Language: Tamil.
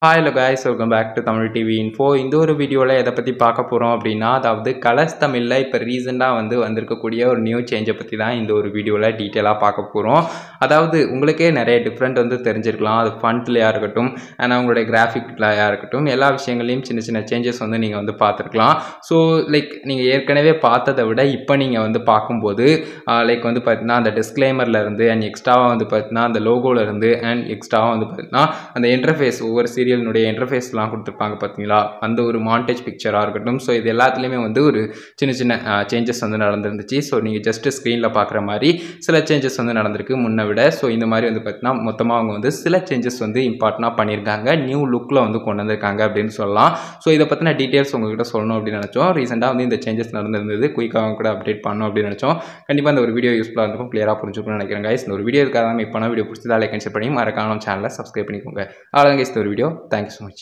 hi hello guys welcome back to Tamil TV info இந்த ஒரு வீடியோவில் எதை பற்றி பார்க்க போகிறோம் அப்படின்னா அதாவது கலர்ஸ் தமிழில் இப்போ ரீசெண்டாக வந்து வந்திருக்கக்கூடிய ஒரு நியூ சேஞ்சை பற்றி தான் இந்த ஒரு வீடியோவில் டீட்டெயிலாக பார்க்க போகிறோம் அதாவது உங்களுக்கே நிறைய டிஃப்ரெண்ட் வந்து தெரிஞ்சிருக்கலாம் அது ஃபண்ட்லையாக இருக்கட்டும் அண்ட் அவங்களுடைய கிராஃபிக்லையாக இருக்கட்டும் எல்லா விஷயங்களையும் சின்ன சின்ன சேஞ்சஸ் வந்து நீங்கள் வந்து பார்த்துருக்கலாம் ஸோ லைக் நீங்கள் ஏற்கனவே பார்த்ததை விட இப்போ நீங்கள் வந்து பார்க்கும்போது லைக் வந்து பார்த்தீங்கன்னா அந்த டிஸ்க்ளைமரில் இருந்து அண்ட் எக்ஸ்ட்ராவாக வந்து பார்த்தீங்கன்னா அந்த லோகோவில் இருந்து அண்ட் எக்ஸ்ட்ராவாக வந்து பார்த்தீங்கன்னா அந்த இன்டர்ஃபேஸ் ஒவ்வொரு சீரியலினுடைய இன்டர்ஃபேஸ்லாம் கொடுத்துருப்பாங்க பார்த்தீங்களா அந்த ஒரு மாண்டேஜ் பிக்சராக இருக்கட்டும் ஸோ இது எல்லாத்துலேயுமே வந்து ஒரு சின்ன சின்ன சேஞ்சஸ் வந்து நடந்துருந்துச்சு ஸோ நீங்கள் ஜஸ்ட்டு ஸ்க்ரீனில் பார்க்குற மாதிரி சில சேஞ்சஸ் வந்து நடந்திருக்கு முன்னை விட ஸோ இந்த மாதிரி வந்து பார்த்தீங்கன்னா மொத்தமாக அவங்க வந்து சில சேஞ்சஸ் வந்து இம்பார்ட்டண்ட்டாக பண்ணியிருக்காங்க நியூ லுக்கில் வந்து கொண்டு வந்திருக்காங்க அப்படின்னு சொல்லலாம் ஸோ இதை பற்றின டீட்டெயில்ஸ் உங்ககிட்ட சொல்லணும் அப்படின்னு நினச்சோம் ரீசெண்டாக வந்து இந்த சேஞ்சஸ் நடந்திருந்தது குயிக்காக கூட அப்டேட் பண்ணணும் அப்படின்னு நினச்சோம் கண்டிப்பாக இந்த ஒரு வீடியோ யூஸ்ஃபுல்லாக இருக்கும் கிளியராக புரிஞ்சுக்கணும்னு நினைக்கிறேன் guys இந்த ஒரு வீடியோ இருக்காத இப்போ வீடியோ பிடிச்சதா லைக் அண்ட் ஷேர் பண்ணி மறக்காம சேனலை சப்ஸ்கிரைப் பண்ணிக்கோங்க அவ்வளோதான் guys இந்த ஒரு வீடியோ தேங்க்யூ ஸோ மச்